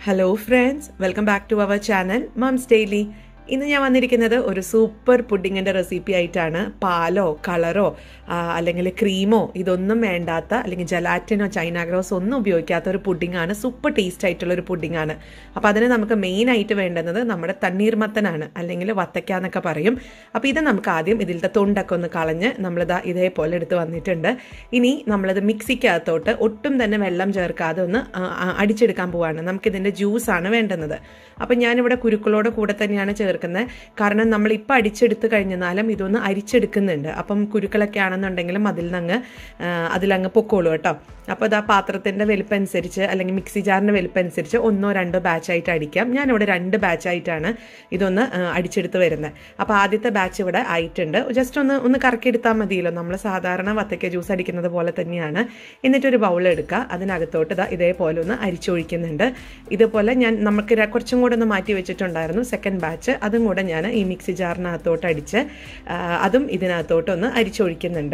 hello friends welcome back to our channel moms daily ഇന്ന് ഞാൻ വന്നിരിക്കുന്നത് ഒരു സൂപ്പർ പുഡിങ്ങിൻ്റെ റെസിപ്പി ആയിട്ടാണ് പാലോ കളറോ ആ, അല്ലെങ്കിൽ ക്രീമോ ഇതൊന്നും വേണ്ടാത്ത അല്ലെങ്കിൽ ജലാറ്റിനോ ചൈന ഗ്രോസ് ഒന്നും ഉപയോഗിക്കാത്ത ഒരു പുഡിങ്ങാണ് സൂപ്പർ ടേസ്റ്റ് ആയിട്ടുള്ള ഒരു പുഡിങ്ങാണ് അപ്പോൾ അതിന് നമുക്ക് മെയിൻ ആയിട്ട് വേണ്ടുന്നത് നമ്മുടെ തണ്ണീർമത്തനാണ് അല്ലെങ്കിൽ വത്തക്ക എന്നൊക്കെ പറയും അപ്പോൾ ഇത് നമുക്ക് ആദ്യം ഇതിലത്തെ തൊണ്ടൊക്കെ ഒന്ന് കളഞ്ഞ് നമ്മളിതാ ഇതേപോലെ എടുത്ത് വന്നിട്ടുണ്ട് ഇനി നമ്മളത് മിക്സിക്കകത്തോട്ട് ഒട്ടും തന്നെ വെള്ളം ചേർക്കാതെ ഒന്ന് ആ, ആ, അടിച്ചെടുക്കാൻ പോവാണ് നമുക്കിതിൻ്റെ ജ്യൂസാണ് വേണ്ടുന്നത് അപ്പം ഞാനിവിടെ കുരുക്കളോട് കൂടെ തന്നെയാണ് ചേർക്കുന്നത് കാരണം നമ്മൾ ഇപ്പം അടിച്ചെടുത്ത് കഴിഞ്ഞാലും ഇതൊന്ന് അരിച്ചെടുക്കുന്നുണ്ട് അപ്പം കുരുക്കളൊക്കെ ആണെന്നുണ്ടെങ്കിലും അതിൽ നിന്ന് അതിലങ്ങ് പൊക്കോളൂ കേട്ടോ അപ്പോൾ ഇതാ പാത്രത്തിൻ്റെ വലിപ്പം അനുസരിച്ച് അല്ലെങ്കിൽ മിക്സി ജാറിൻ്റെ വലിപ്പം അനുസരിച്ച് ഒന്നോ രണ്ടോ ബാച്ചായിട്ട് അടിക്കാം ഞാനിവിടെ രണ്ട് ബാച്ചായിട്ടാണ് ഇതൊന്ന് ആ, അടിച്ചെടുത്ത് വരുന്നത് അപ്പോൾ ആദ്യത്തെ ബാച്ച് ഇവിടെ ആയിട്ടുണ്ട് ജസ്റ്റ് ഒന്ന് ഒന്ന് കറക്കിയെടുത്താൽ മതിയല്ലോ നമ്മൾ സാധാരണ വത്തക്ക ജ്യൂസ് അടിക്കുന്നത് പോലെ തന്നെയാണ് എന്നിട്ടൊരു ബൗൾ എടുക്കുക അതിനകത്തോട്ട് ഇതാ ഇതേപോലെ ഒന്ന് അരിച്ചൊഴിക്കുന്നുണ്ട് ഇതുപോലെ ഞാൻ നമുക്ക് ര- കുറച്ചും കൂടെ ഒന്ന് മാറ്റി വെച്ചിട്ടുണ്ടായിരുന്നു സെക്കൻഡ് ബാച്ച് അതും കൂടെ ഞാൻ ഈ മിക്സി ജാറിനകത്തോട്ട് അടിച്ച് ആ, അതും ഇതിനകത്തോട്ടൊന്ന് അരിച്ചൊഴിക്കുന്നുണ്ട്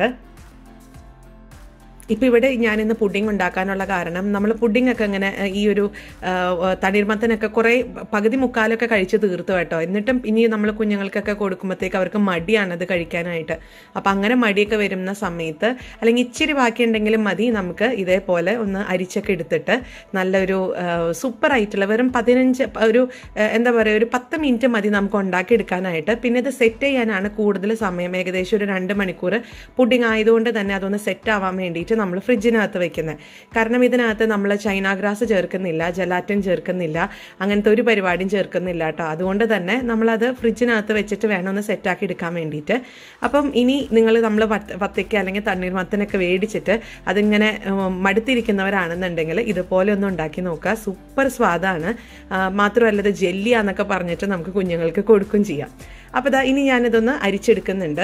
ഇപ്പോൾ ഇവിടെ ഞാനിന്ന് പുഡിംഗ് ഉണ്ടാക്കാനുള്ള കാരണം നമ്മൾ പുഡിംഗ് ഒക്കെ ഇങ്ങനെ ഏഹ്, ഈ ഒരു ആഹ്, തണ്ണീർമത്തനൊക്കെ കുറേ പകുതി മുക്കാലൊക്കെ കഴിച്ച് തീർത്തു കേട്ടോ എന്നിട്ടും ഇനി നമ്മൾ കുഞ്ഞുങ്ങൾക്കൊക്കെ കൊടുക്കുമ്പോഴത്തേക്ക് അവർക്ക് മടിയാണ് അത് കഴിക്കാനായിട്ട് അപ്പം അങ്ങനെ മടിയൊക്കെ വരുന്ന സമയത്ത് അല്ലെങ്കിൽ ഇച്ചിരി ബാക്കിയുണ്ടെങ്കിലും മതി നമുക്ക് ഇതേപോലെ ഒന്ന് അരിച്ചൊക്കെ എടുത്തിട്ട് നല്ലൊരു സൂപ്പർ ആയിട്ടുള്ള വെറും പതിനഞ്ച് പ- ഒരു ആഹ്, എന്താ പറയുക ഒരു പത്ത് മിനിറ്റ് മതി നമുക്ക് ഉണ്ടാക്കിയെടുക്കാനായിട്ട് പിന്നെ ഇത് സെറ്റ് ചെയ്യാനാണ് കൂടുതൽ സമയം ഏകദേശം ഒരു രണ്ട് മണിക്കൂർ പുഡിംഗ് ആയതുകൊണ്ട് തന്നെ അതൊന്ന് സെറ്റ് ആവാൻ വേണ്ടിയിട്ട് നമ്മൾ ഫ്രിഡ്ജിനകത്ത് വെക്കുന്നത് കാരണം ഇതിനകത്ത് നമ്മൾ ചൈന ഗ്രാസ് ചേർക്കുന്നില്ല ജലാറ്റിൻ ചേർക്കുന്നില്ല അങ്ങനത്തെ ഒരു പരിപാടിയും ചേർക്കുന്നില്ല കേട്ടോ അതുകൊണ്ട് തന്നെ നമ്മളത് ഫ്രിഡ്ജിനകത്ത് വെച്ചിട്ട് വേണം ഒന്ന് സെറ്റാക്കി എടുക്കാൻ വേണ്ടിയിട്ട് അപ്പം ഇനി നിങ്ങൾ നമ്മൾ വത്തയ്ക്ക അല്ലെങ്കിൽ തണ്ണീർമത്തനൊക്കെ മേടിച്ചിട്ട് അതിങ്ങനെ ഉം, മടുത്തിരിക്കുന്നവരാണെന്നുണ്ടെങ്കിൽ ഇതുപോലെ ഒന്ന് ഉണ്ടാക്കി നോക്കുക സൂപ്പർ സ്വാദാണ് ആ, മാത്രമല്ല ഇത് ജെല്ലിയാന്നൊക്കെ പറഞ്ഞിട്ട് നമുക്ക് കുഞ്ഞുങ്ങൾക്ക് കൊടുക്കും ചെയ്യാം അപ്പോൾ ഇതാ ഇനി ഞാനിതൊന്ന് അരിച്ചെടുക്കുന്നുണ്ട്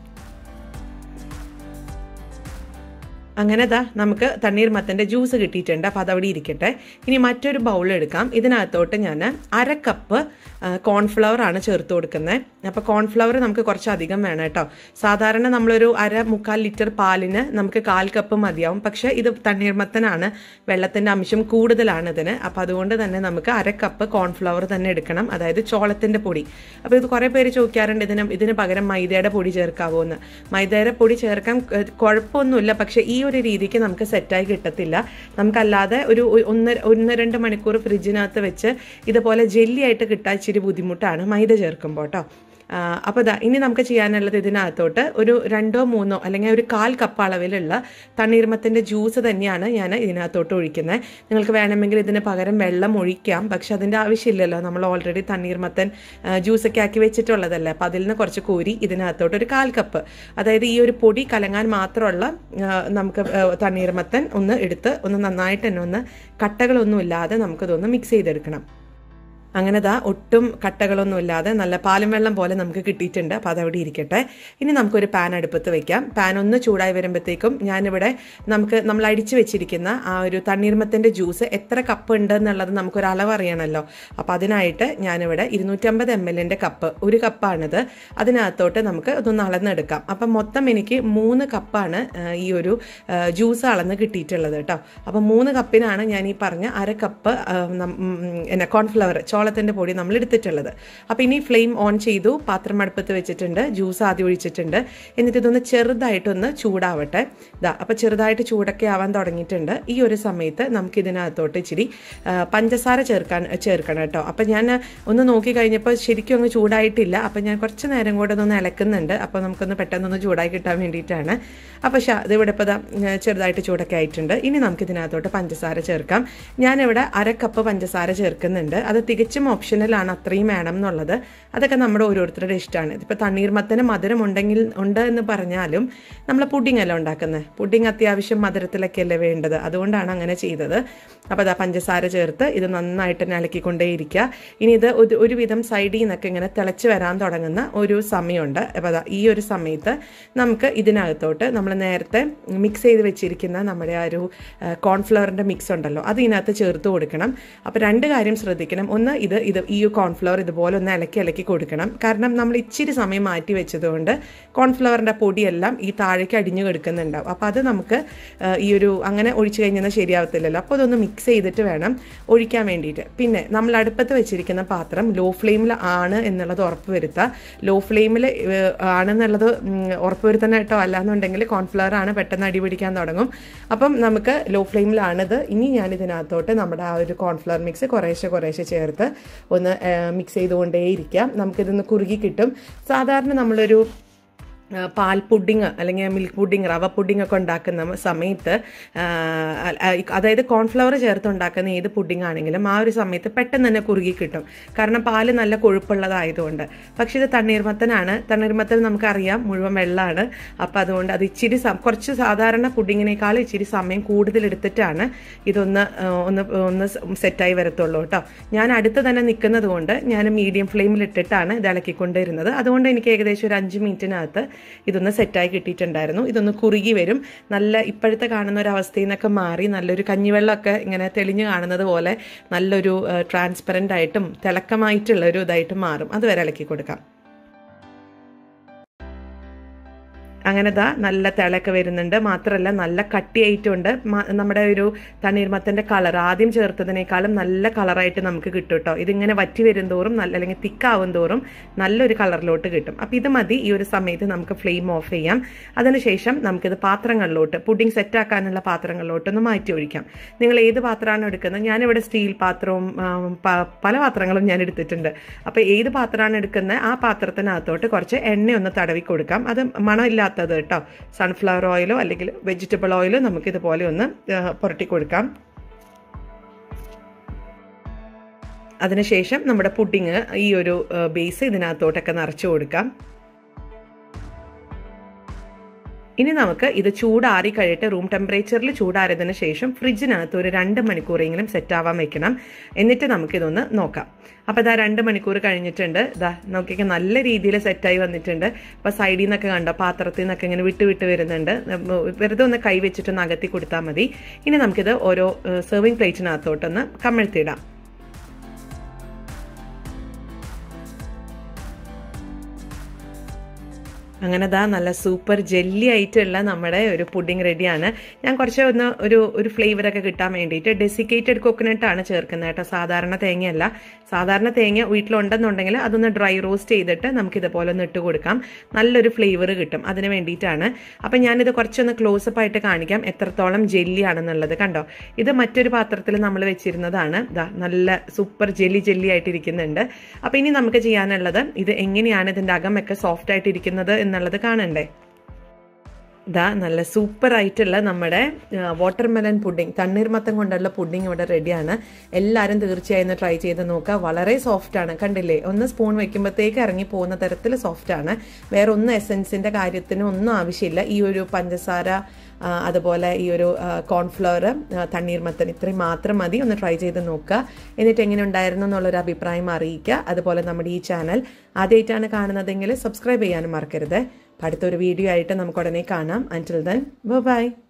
അങ്ങനെ ദാ നമുക്ക് തണ്ണീർമത്തൻ്റെ ജ്യൂസ് കിട്ടിയിട്ടുണ്ട് അപ്പോൾ അതവിടെ ഇരിക്കട്ടെ ഇനി മറ്റൊരു ബൗൾ എടുക്കാം ഇതിനകത്തോട്ട് ഞാൻ അര കപ്പ് കോൺഫ്ലവർ ആണ് ചേർത്ത് കൊടുക്കുന്നത് അപ്പോൾ കോൺഫ്ലവർ നമുക്ക് കുറച്ച് അധികം വേണം കേട്ടോ സാധാരണ നമ്മളൊരു അര മുക്കാൽ ലിറ്റർ പാലിന് നമുക്ക് കാൽ കപ്പ് മതിയാവും പക്ഷേ ഇത് തണ്ണീർമത്തനാണ് വെള്ളത്തിൻ്റെ അംശം കൂടുതലാണ് ഇതിന് അപ്പോൾ അതുകൊണ്ട് തന്നെ നമുക്ക് അര കപ്പ് കോൺഫ്ലവർ തന്നെ എടുക്കണം അതായത് ചോളത്തിൻ്റെ പൊടി അപ്പോൾ ഇത് കുറേ പേര് ചോദിക്കാറുണ്ട് ഇതിന് ഇതിന് പകരം മൈദയുടെ പൊടി ചേർക്കാവോ എന്ന് മൈദയുടെ പൊടി ചേർക്കാൻ ഏഹ്, കുഴപ്പമൊന്നുമില്ല പക്ഷേ ഈ ഒരു രീതിക്ക് നമുക്ക് സെറ്റായി കിട്ടത്തില്ല നമുക്കല്ലാതെ ഒരു ഒ- ഒന്ന് ഒന്ന് രണ്ട് മണിക്കൂർ ഫ്രിഡ്ജിനകത്ത് വെച്ച് ഇതുപോലെ ജെല്ലി ആയിട്ട് കിട്ടാൻ ഇച്ചിരി ബുദ്ധിമുട്ടാണ് മൈദ ചേർക്കുമ്പോൾ കേട്ടോ അപ്പോൾ ഇതാ ഇനി നമുക്ക് ചെയ്യാനുള്ളത് ഇതിനകത്തോട്ട് ഒരു രണ്ടോ മൂന്നോ അല്ലെങ്കിൽ ഒരു കാൽ കപ്പ് അളവിലുള്ള തണ്ണീർമത്തിൻ്റെ ജ്യൂസ് തന്നെയാണ് ഞാൻ ഇതിനകത്തോട്ട് ഒഴിക്കുന്നത് നിങ്ങൾക്ക് വേണമെങ്കിൽ ഇതിന് പകരം വെള്ളം ഒഴിക്കാം പക്ഷെ അതിൻ്റെ ആവശ്യമില്ലല്ലോ നമ്മൾ ഓൾറെഡി തണ്ണീർമത്തൻ ആ, ജ്യൂസൊക്കെ ആക്കി വെച്ചിട്ടുള്ളതല്ലേ അപ്പോൾ അതിൽ നിന്ന് കുറച്ച് കോരി ഇതിനകത്തോട്ട് ഒരു കാൽ കപ്പ് അതായത് ഈ ഒരു പൊടി കലങ്ങാൻ മാത്രമുള്ള ആ, നമുക്ക് ആ, തണ്ണീർമത്തൻ ഒന്ന് എടുത്ത് ഒന്ന് നന്നായിട്ട് തന്നെ ഒന്ന് കട്ടകളൊന്നും ഇല്ലാതെ നമുക്കിതൊന്ന് മിക്സ് ചെയ്തെടുക്കണം അങ്ങനെ ദാ ഒട്ടും കട്ടകളൊന്നും ഇല്ലാതെ നല്ല പാലും വെള്ളം പോലെ നമുക്ക് കിട്ടിയിട്ടുണ്ട് അപ്പോൾ അതവിടെ ഇരിക്കട്ടെ ഇനി നമുക്കൊരു പാൻ അടുപ്പത്ത് വെക്കാം പാൻ ഒന്ന് ചൂടായി വരുമ്പോഴത്തേക്കും ഞാനിവിടെ നമുക്ക് നമ്മൾ അടിച്ചു വെച്ചിരിക്കുന്ന ആ ഒരു തണ്ണീർമത്തിൻ്റെ ജ്യൂസ് എത്ര കപ്പ് ഉണ്ട് എന്നുള്ളത് നമുക്കൊരു അളവ് അറിയണമല്ലോ അപ്പോൾ അതിനായിട്ട് ഞാനിവിടെ ഇരുന്നൂറ്റമ്പത് എം എല്ലിൻ്റെ കപ്പ് ഒരു കപ്പാണിത് അതിനകത്തോട്ട് നമുക്ക് ഇതൊന്ന് അളന്നെടുക്കാം അപ്പം മൊത്തം എനിക്ക് മൂന്ന് കപ്പാണ് ആ, ഈ ഒരു ആ, ജ്യൂസ് അളന്ന് കിട്ടിയിട്ടുള്ളത് കേട്ടോ അപ്പം മൂന്ന് കപ്പിനാണ് ഞാൻ ഈ പറഞ്ഞ അര കപ്പ് ആ, നം- ഉം, എന്നാ കോൺഫ്ലവർ ചോളത്തിൻ്റെ പൊടി നമ്മൾ എടുത്തിട്ടുള്ളത് അപ്പോൾ ഇനി ഫ്ലെയിം ഓൺ ചെയ്തു പാത്രം അടുപ്പത്ത് വെച്ചിട്ടുണ്ട് ജ്യൂസ് ആദ്യം ഒഴിച്ചിട്ടുണ്ട് എന്നിട്ട് ഇതൊന്ന് ചെറുതായിട്ടൊന്ന് ചൂടാവട്ടെ ഇതാ അപ്പോൾ ചെറുതായിട്ട് ചൂടൊക്കെ ആവാൻ തുടങ്ങിയിട്ടുണ്ട് ഈ ഒരു സമയത്ത് നമുക്ക് ഇതിനകത്തോട്ട് ഇച്ചിരി ആ, പഞ്ചസാര ചേർക്കാൻ ചേർക്കണം കേട്ടോ അപ്പം ഞാൻ ഒന്ന് നോക്കി കഴിഞ്ഞപ്പോൾ ശരിക്കും അങ്ങ് ചൂടായിട്ടില്ല അപ്പം ഞാൻ കുറച്ച് നേരം കൂടെ ഒന്ന് ഇളക്കുന്നുണ്ട് അപ്പോൾ നമുക്കൊന്ന് പെട്ടെന്നൊന്ന് ചൂടായി കിട്ടാൻ വേണ്ടിയിട്ടാണ് അപ്പോൾ ഷാ ഇതിവിടെ ഇപ്പോൾ ദാ, ഉം, ചെറുതായിട്ട് ചൂടൊക്കെ ആയിട്ടുണ്ട് ഇനി നമുക്ക് ഇതിനകത്തോട്ട് പഞ്ചസാര ചേർക്കാം ഞാനിവിടെ അര കപ്പ് പഞ്ചസാര ചേർക്കുന്നുണ്ട് അത് തികച്ചും ഓപ്ഷണലാണ് അത്രയും വേണം എന്നുള്ളത് അതൊക്കെ നമ്മുടെ ഓരോരുത്തരുടെ ഇഷ്ടമാണ് ഇതിപ്പോൾ തണ്ണീർമത്തന് മധുരം ഉണ്ടെങ്കിൽ ഉണ്ട് എന്ന് പറഞ്ഞാലും നമ്മൾ പുഡിംഗ് അല്ല ഉണ്ടാക്കുന്നത് പുഡിംഗ് അത്യാവശ്യം മധുരത്തിലൊക്കെ അല്ലേ വേണ്ടത് അതുകൊണ്ടാണ് അങ്ങനെ ചെയ്തത് അപ്പോൾ അതാ പഞ്ചസാര ചേർത്ത് ഇത് നന്നായിട്ട് തന്നെ ഇളക്കിക്കൊണ്ടേയിരിക്കുക ഇനി ഇത് ഒരു ഒരുവിധം സൈഡിൽ നിന്നൊക്കെ ഇങ്ങനെ തിളച്ച് വരാൻ തുടങ്ങുന്ന ഒരു സമയമുണ്ട് അപ്പോൾ അതാ ഈ ഒരു സമയത്ത് നമുക്ക് ഇതിനകത്തോട്ട് നമ്മൾ നേരത്തെ മിക്സ് ചെയ്ത് വെച്ചിരിക്കുന്ന നമ്മുടെ ആ ഒരു കോൺഫ്ലവറിൻ്റെ മിക്സ് ഉണ്ടല്ലോ അത് ഇതിനകത്ത് ചേർത്ത് കൊടുക്കണം അപ്പോൾ രണ്ട് കാര്യം ശ്രദ്ധിക്കണം ഒന്ന് ഇത് ഇത് ഈ കോൺഫ്ലവർ ഇതുപോലെ ഒന്ന് ഇലക്കി ഇലക്കി കൊടുക്കണം കാരണം നമ്മൾ ഇച്ചിരി സമയം മാറ്റി വെച്ചതുകൊണ്ട് കോൺഫ്ലവറിൻ്റെ പൊടിയെല്ലാം ഈ താഴേക്ക് അടിഞ്ഞു കിടക്കുന്നുണ്ടാവും അപ്പോൾ അത് നമുക്ക് ആ, ഈ ഒരു അങ്ങനെ ഒഴിച്ചു കഴിഞ്ഞാൽ ശരിയാവത്തില്ലല്ലോ അപ്പോൾ അതൊന്ന് മിക്സ് ചെയ്തിട്ട് വേണം ഒഴിക്കാൻ വേണ്ടിയിട്ട് പിന്നെ നമ്മൾ അടുപ്പത്ത് വെച്ചിരിക്കുന്ന പാത്രം ലോ ഫ്ലെയിമിൽ ആണ് എന്നുള്ളത് ഉറപ്പ് വരുത്തുക ലോ ഫ്ലെയിമിൽ ആണെന്നുള്ളത് ഉം, ഉറപ്പ് വരുത്തണം കേട്ടോ അല്ലാന്നുണ്ടെങ്കിൽ കോൺഫ്ലവർ ആണ് പെട്ടെന്ന് അടി പിടിക്കാൻ തുടങ്ങും അപ്പം നമുക്ക് ലോ ഫ്ലെയിമിലാണിത് ഇനി ഞാൻ ഇതിനകത്തോട്ട് നമ്മുടെ ആ ഒരു കോൺഫ്ലവർ മിക്സ് കുറേശ്ശെ കുറേശ്ശെ ചേർത്ത് ഒന്ന് മിക്സ് ചെയ്തുകൊണ്ടേയിരിക്കാം നമുക്കിതൊന്ന് കുറുകി കിട്ടും സാധാരണ നമ്മളൊരു ആ, പാൽ പുഡിങ് അല്ലെങ്കിൽ മിൽക്ക് പുഡിങ് റവ പുഡിങ് ഒക്കെ ഉണ്ടാക്കുന്ന സമയത്ത് ആ, ആ, അതായത് കോൺഫ്ലവർ ചേർത്ത് ഉണ്ടാക്കുന്ന ഏത് പുഡിങ് ആണെങ്കിലും ആ ഒരു സമയത്ത് പെട്ടെന്ന് തന്നെ കുറുകി കിട്ടും കാരണം പാല് നല്ല കൊഴുപ്പുള്ളതായതുകൊണ്ട് പക്ഷേ ഇത് തണ്ണീർമത്തനാണ് തണ്ണീർമത്തൻ നമുക്കറിയാം മുഴുവൻ വെള്ളമാണ് അപ്പോൾ അതുകൊണ്ട് അത് ഇച്ചിരി സം- കുറച്ച് സാധാരണ പുഡിങ്ങിനേക്കാൾ ഇച്ചിരി സമയം കൂടുതൽ എടുത്തിട്ടാണ് ഇതൊന്ന് ആ, ഒന്ന് ഒന്ന് സെറ്റായി വരത്തുള്ളൂ കേട്ടോ ഞാൻ അടുത്ത് തന്നെ നിൽക്കുന്നത് കൊണ്ട് ഞാൻ മീഡിയം ഫ്ലെയിമിൽ ഇട്ടിട്ടാണ് ഇത് ഇളക്കിക്കൊണ്ടിരുന്നത് അതുകൊണ്ട് എനിക്ക് ഏകദേശം ഒരു അഞ്ച് മിനിറ്റിനകത്ത് ഇതൊന്ന് സെറ്റായി കിട്ടിയിട്ടുണ്ടായിരുന്നു ഇതൊന്ന് കുറുകി വരും നല്ല ഇപ്പോഴത്തെ കാണുന്ന ഒരു അവസ്ഥയിൽ നിന്നൊക്കെ മാറി നല്ലൊരു കഞ്ഞിവെള്ളമൊക്കെ ഇങ്ങനെ തെളിഞ്ഞു കാണുന്നത് പോലെ നല്ലൊരു ട്രാൻസ്പെറൻ്റ് ആയിട്ടും തിളക്കമായിട്ടുള്ള ഒരു ഇതായിട്ട് മാറും അതുവരെ ഇളക്കി കൊടുക്കാം അങ്ങനെ ദാ നല്ല തിളയൊക്കെ വരുന്നുണ്ട് മാത്രമല്ല നല്ല കട്ടിയായിട്ടുണ്ട് മ- നമ്മുടെ ഒരു തണ്ണീർമത്തൻ്റെ കളർ ആദ്യം ചേർത്തതിനേക്കാളും നല്ല കളറായിട്ട് നമുക്ക് കിട്ടും കേട്ടോ ഇതിങ്ങനെ വറ്റി വരും തോറും നല്ല അല്ലെങ്കിൽ തിക്കാവും തോറും നല്ലൊരു കളറിലോട്ട് കിട്ടും അപ്പോൾ ഇത് മതി ഈ ഒരു സമയത്ത് നമുക്ക് ഫ്ലെയിം ഓഫ് ചെയ്യാം അതിനുശേഷം നമുക്കിത് പാത്രങ്ങളിലോട്ട് പുഡിംഗ് സെറ്റാക്കാനുള്ള പാത്രങ്ങളിലോട്ടൊന്ന് മാറ്റി ഒഴിക്കാം നിങ്ങൾ ഏത് പാത്രമാണ് എടുക്കുന്നത് ഞാനിവിടെ സ്റ്റീൽ പാത്രവും ആ, പ- പല പാത്രങ്ങളും ഞാൻ എടുത്തിട്ടുണ്ട് അപ്പോൾ ഏത് പാത്രമാണ് എടുക്കുന്നത് ആ പാത്രത്തിനകത്തോട്ട് കുറച്ച് എണ്ണ ഒന്ന് തടവി കൊടുക്കാം അത് മണമില്ലാത്തത് കേട്ടോ സൺഫ്ലവർ ഓയിലോ അല്ലെങ്കിൽ വെജിറ്റബിൾ ഓയിലോ നമുക്ക് ഇതുപോലെ ഒന്ന് ആ, പുരട്ടി കൊടുക്കാം അതിനുശേഷം നമ്മുടെ പുഡിങ് ഈ ഒരു ബേസ് ഇതിനകത്തോട്ടൊക്കെ നിറച്ചു കൊടുക്കാം ഇനി നമുക്ക് ഇത് ചൂടാറി കഴിയിട്ട് റൂം ടെമ്പറേച്ചറിൽ ചൂടാറിയതിന് ശേഷം ഫ്രിഡ്ജിനകത്ത് ഒരു രണ്ട് മണിക്കൂറെങ്കിലും സെറ്റ് ആവാൻ വെക്കണം എന്നിട്ട് നമുക്കിതൊന്ന് നോക്കാം അപ്പോൾ ഇതാ രണ്ട് മണിക്കൂർ കഴിഞ്ഞിട്ടുണ്ട് ഇതാ നോക്കിയൊക്കെ നല്ല രീതിയിൽ സെറ്റായി വന്നിട്ടുണ്ട് അപ്പോൾ സൈഡിൽ നിന്നൊക്കെ കണ്ടോ പാത്രത്തിൽ നിന്നൊക്കെ ഇങ്ങനെ വിട്ട് വിട്ട് വരുന്നുണ്ട് വെറുതെ ഒന്ന് കൈ വെച്ചിട്ടൊന്ന് അകത്തി കൊടുത്താൽ മതി ഇനി നമുക്കിത് ഓരോ സെർവിങ് പ്ലേറ്റിനകത്തോട്ടൊന്ന് കമഴ്ത്തിയിടാം അങ്ങനെ ദാ നല്ല സൂപ്പർ ജെല്ലി ആയിട്ടുള്ള നമ്മുടെ ഒരു പുഡിംഗ് റെഡിയാണ് ഞാൻ കുറച്ച് ഒന്ന് ഒരു ഒരു ഫ്ലേവറൊക്കെ കിട്ടാൻ വേണ്ടിയിട്ട് ഡെസിക്കേറ്റഡ് കോക്കനട്ടാണ് ചേർക്കുന്നത് കേട്ടോ സാധാരണ തേങ്ങയല്ല സാധാരണ തേങ്ങ വീട്ടിലുണ്ടെന്നുണ്ടെങ്കിൽ അതൊന്ന് ഡ്രൈ റോസ്റ്റ് ചെയ്തിട്ട് നമുക്ക് ഇതുപോലെ ഒന്ന് ഇട്ട് കൊടുക്കാം നല്ലൊരു ഫ്ലേവർ കിട്ടും അതിന് വേണ്ടിയിട്ടാണ് അപ്പം ഞാനിത് കുറച്ചൊന്ന് ക്ലോസപ്പ് ആയിട്ട് കാണിക്കാം എത്രത്തോളം ജെല്ലി ആണെന്നുള്ളത് കണ്ടോ ഇത് മറ്റൊരു പാത്രത്തിൽ നമ്മൾ വെച്ചിരുന്നതാണ് ദാ നല്ല സൂപ്പർ ജെല്ലി ജെല്ലി ആയിട്ടിരിക്കുന്നുണ്ട് അപ്പം ഇനി നമുക്ക് ചെയ്യാനുള്ളത് ഇത് എങ്ങനെയാണ് ഇതിൻ്റെ അകമൊക്കെ സോഫ്റ്റ് ആയിട്ടിരിക്കുന്നത് എന്നുള്ളത് കാണണ്ടേ ഇതാ നല്ല സൂപ്പർ ആയിട്ടുള്ള നമ്മുടെ വാട്ടർമെലൻ പുഡിംഗ് തണ്ണീർമത്തം കൊണ്ടുള്ള പുഡിംഗ് ഇവിടെ റെഡിയാണ് എല്ലാവരും തീർച്ചയായും ഒന്ന് ട്രൈ ചെയ്ത് നോക്കുക വളരെ സോഫ്റ്റ് ആണ് കണ്ടില്ലേ ഒന്ന് സ്പൂൺ വെക്കുമ്പോഴത്തേക്ക് ഇറങ്ങി പോകുന്ന തരത്തിൽ സോഫ്റ്റ് ആണ് വേറെ ഒന്നും എസൻസിൻ്റെ കാര്യത്തിന് ഒന്നും ആവശ്യമില്ല ഈ ഒരു പഞ്ചസാര ആ, അതുപോലെ ഈ ഒരു കോൺഫ്ലവർ തണ്ണീർമത്തൻ ഇത്രയും മാത്രം മതി ഒന്ന് ട്രൈ ചെയ്ത് നോക്കുക എന്നിട്ട് എങ്ങനെ ഉണ്ടായിരുന്നു എന്നുള്ളൊരു അഭിപ്രായം അറിയിക്കുക അതുപോലെ നമ്മുടെ ഈ ചാനൽ ആദ്യമായിട്ടാണ് കാണുന്നതെങ്കിൽ സബ്സ്ക്രൈബ് ചെയ്യാനും മറക്കരുത് അടുത്തൊരു വീഡിയോ ആയിട്ട് നമുക്ക് ഉടനെ കാണാം അൻറ്റിൽ ദെൻ ബൈ